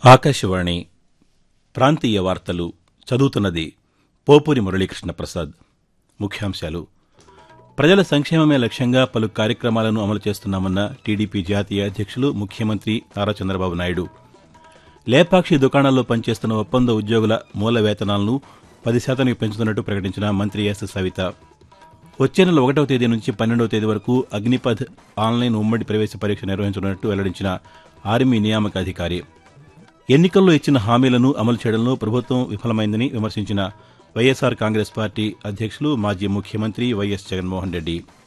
ఆకాశవాణి ప్రాంతీయ వార్తలు చదువుతున్నది పోపూరి మురళీకృష్ణ ప్రసాద్ ముఖ్యాంశాలు ప్రజల సంక్షేమమే లక్ష్యంగా పలు కార్యక్రమాలను అమలు చేస్తున్నామన్న టీడీపీ జాతీయ అధ్యక్షులు ముఖ్యమంత్రి నారా చంద్రబాబు నాయుడు లేపాక్షి దుకాణాల్లో పనిచేస్తున్న ఒప్పంద ఉద్యోగుల మూల వేతనాలను పది శాతానికి పెంచుతున్నట్టు ప్రకటించిన మంత్రి ఎస్ సవిత వచ్చే నెల ఒకటవ తేదీ నుంచి పన్నెండవ తేదీ వరకు అగ్నిపథ్ ఆన్లైన్ ఉమ్మడి ప్రవేశ పరీక్ష నిర్వహించనున్నట్టు వెల్లడించిన ఆర్మీ నియామక అధికారి ఎన్నికల్లో ఇచ్చిన హామీలను అమలు చేయడంలో ప్రభుత్వం విఫలమైందని విమర్శించిన వైఎస్సార్ కాంగ్రెస్ పార్టీ అధ్యక్షులు మాజీ ముఖ్యమంత్రి వైఎస్ జగన్మోహన్ రెడ్డి